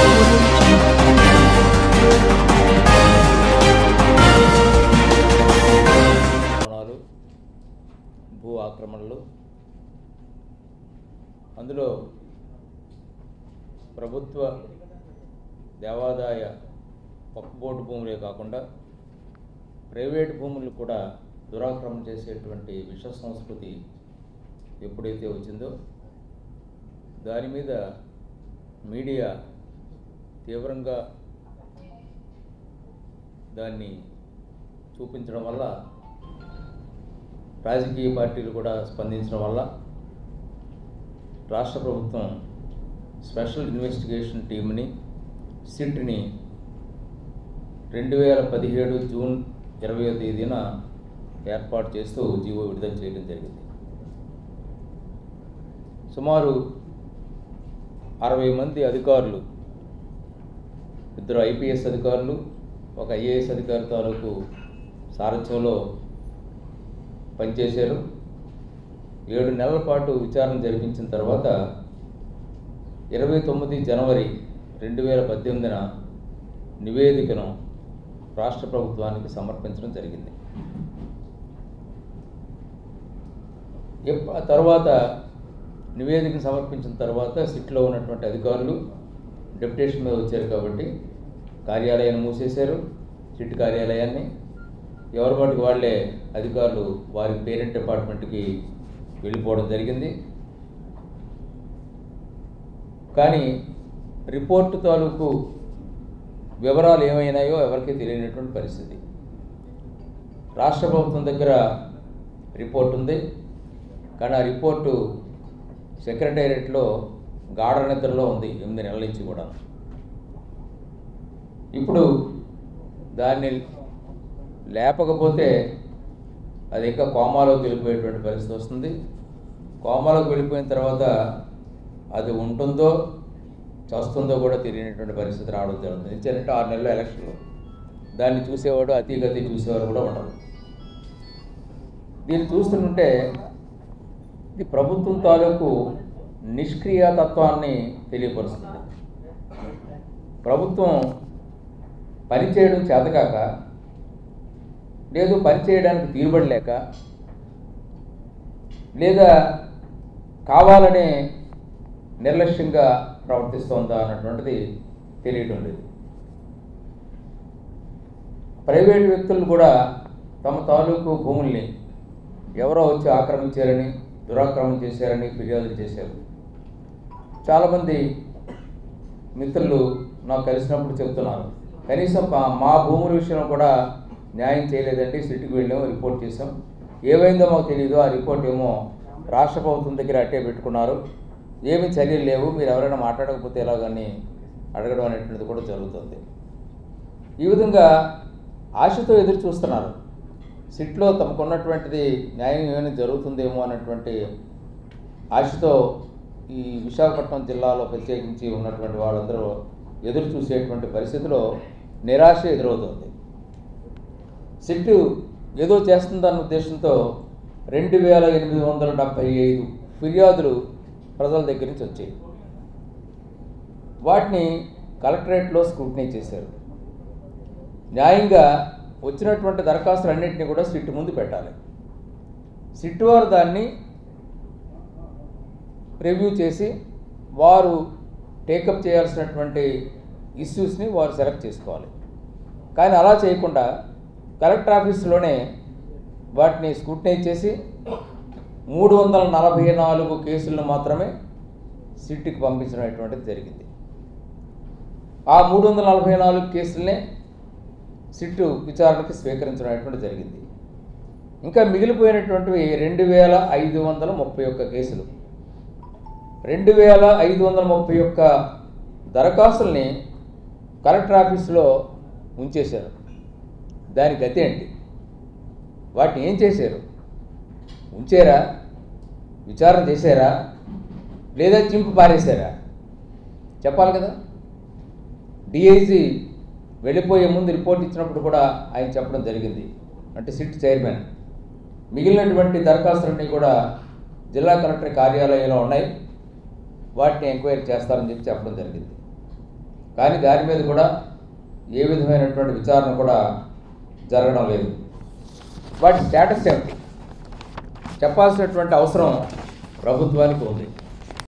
కోణాలు భూ ఆక్రమణలు అందులో ప్రభుత్వ దేవాదాయ పక్కుబోటు భూములే కాకుండా ప్రైవేట్ భూములు కూడా దురాక్రమణ చేసేటువంటి విష సంస్కృతి ఎప్పుడైతే వచ్చిందో దాని మీద మీడియా తీవ్రంగా దాన్ని చూపించడం వల్ల రాజకీయ పార్టీలు కూడా స్పందించడం వల్ల రాష్ట్ర ప్రభుత్వం స్పెషల్ ఇన్వెస్టిగేషన్ టీంని సిట్ని రెండు వేల పదిహేడు జూన్ ఇరవయో తేదీన ఏర్పాటు చేస్తూ జీవో విడుదల చేయడం జరిగింది సుమారు అరవై మంది అధికారులు ఇద్దరు ఐపీఎస్ అధికారులు ఒక ఐఏఎస్ అధికారి తాలూకు సారథ్యంలో పనిచేశారు ఏడు నెలల పాటు విచారణ జరిపించిన తర్వాత ఇరవై తొమ్మిది జనవరి రెండు వేల పద్దెనిమిదిన నివేదికను రాష్ట్ర ప్రభుత్వానికి సమర్పించడం జరిగింది ఎప్ప తర్వాత నివేదికను సమర్పించిన తర్వాత సిట్లో ఉన్నటువంటి అధికారులు డెప్యుటేషన్ మీద వచ్చారు కాబట్టి కార్యాలయాన్ని మూసేశారు సిట్ కార్యాలయాన్ని ఎవరి మటుకు వాళ్ళే అధికారులు వారి పేరెంట్ డిపార్ట్మెంట్కి వెళ్ళిపోవడం జరిగింది కానీ రిపోర్టు తాలూకు వివరాలు ఏమైనాయో ఎవరికీ తెలియనటువంటి పరిస్థితి రాష్ట్ర ప్రభుత్వం దగ్గర రిపోర్ట్ ఉంది కానీ ఆ రిపోర్టు సెక్రటేరియట్లో గాఢ నిద్రలో ఉంది ఎనిమిది నెలల నుంచి కూడా ఇప్పుడు దాన్ని లేపకపోతే అది ఇంకా కోమాలోకి వెళ్ళిపోయేటువంటి పరిస్థితి వస్తుంది కోమాలోకి వెళ్ళిపోయిన తర్వాత అది ఉంటుందో చస్తుందో కూడా తెలియనటువంటి పరిస్థితి రావడం జరుగుతుంది ఎందుకంటే ఆరు నెలల ఎలక్షన్లు దాన్ని చూసేవాడు అతిగతి చూసేవారు కూడా ఉండరు దీన్ని చూస్తుంటే ఇది ప్రభుత్వం తాలూకు నిష్క్రియాతత్వాన్ని తెలియపరుస్తుంది ప్రభుత్వం పనిచేయడం చేతకాక లేదు పనిచేయడానికి తీరుబడలేక లేదా కావాలనే నిర్లక్ష్యంగా ప్రవర్తిస్తోందా అన్నటువంటిది తెలియటం లేదు ప్రైవేట్ వ్యక్తులు కూడా తమ తాలూకు భూముల్ని ఎవరో వచ్చి ఆక్రమించారని దురాక్రమణ చేశారని ఫిర్యాదులు చేశారు చాలామంది మిత్రులు నాకు కలిసినప్పుడు చెప్తున్నారు కనీసం మా- మా భూముల విషయంలో కూడా న్యాయం చేయలేదండి సిటీకి వెళ్ళాము రిపోర్ట్ చేసాం ఏమైందో మాకు తెలియదు ఆ రిపోర్ట్ ఏమో రాష్ట్ర ప్రభుత్వం దగ్గర అట్టే పెట్టుకున్నారు ఏమి చర్యలు లేవు మీరు ఎవరైనా మాట్లాడకపోతే ఎలాగని అడగడం అనేటువంటిది కూడా జరుగుతుంది ఈ విధంగా ఆశతో ఎదురు చూస్తున్నారు సిట్లో తమకున్నటువంటిది న్యాయం ఏమైనా జరుగుతుందేమో అన్నటువంటి ఆశతో ఈ విశాఖపట్నం జిల్లాలో ప్రత్యేకించి ఉన్నటువంటి వాళ్ళందరూ ఎదురు చూసేటువంటి పరిస్థితిలో నిరాశ ఎదురవుతుంది సిట్టు ఏదో చేస్తుందన్న ఉద్దేశంతో రెండు వేల ఎనిమిది వందల డెబ్భై ఐదు ఫిర్యాదులు ప్రజల దగ్గర నుంచి వచ్చాయి వాటిని కలెక్టరేట్లో స్క్రూటినీ చేశారు న్యాయంగా వచ్చినటువంటి దరఖాస్తులన్నింటినీ కూడా సిట్టు ముందు పెట్టాలి సిట్టు వారు దాన్ని రివ్యూ చేసి వారు టేకప్ చేయాల్సినటువంటి ఇష్యూస్ని వారు సెలెక్ట్ చేసుకోవాలి కానీ అలా చేయకుండా కలెక్టర్ ఆఫీస్లోనే వాటిని స్క్రూటినైజ్ చేసి మూడు వందల నలభై నాలుగు కేసులను మాత్రమే సిట్కి పంపించడం జరిగింది ఆ మూడు వందల నలభై నాలుగు కేసులనే సిట్టు విచారణకి స్వీకరించడం అనేటువంటి జరిగింది ఇంకా మిగిలిపోయినటువంటివి రెండు వేల ఐదు వందల ముప్పై ఒక్క కేసులు రెండు వేల ఐదు వందల ముప్పై ఒక్క దరఖాస్తుల్ని కలెక్టర్ ఆఫీసులో ఉంచేశారు దాని గతి ఏంటి వాటిని ఏం చేశారు ఉంచారా విచారణ చేశారా లేదా చింపు పారేశారా చెప్పాలి కదా డిఐజీ వెళ్ళిపోయే ముందు రిపోర్ట్ ఇచ్చినప్పుడు కూడా ఆయన చెప్పడం జరిగింది అంటే సిట్ చైర్మన్ మిగిలినటువంటి దరఖాస్తులన్నీ కూడా జిల్లా కలెక్టర్ కార్యాలయంలో ఉన్నాయి వాటిని ఎంక్వైరీ చేస్తారని చెప్పి చెప్పడం జరిగింది కానీ దాని మీద కూడా ఏ విధమైనటువంటి విచారణ కూడా జరగడం లేదు వాటి స్టేటస్ ఏమిటి చెప్పాల్సినటువంటి అవసరం ప్రభుత్వానికి ఉంది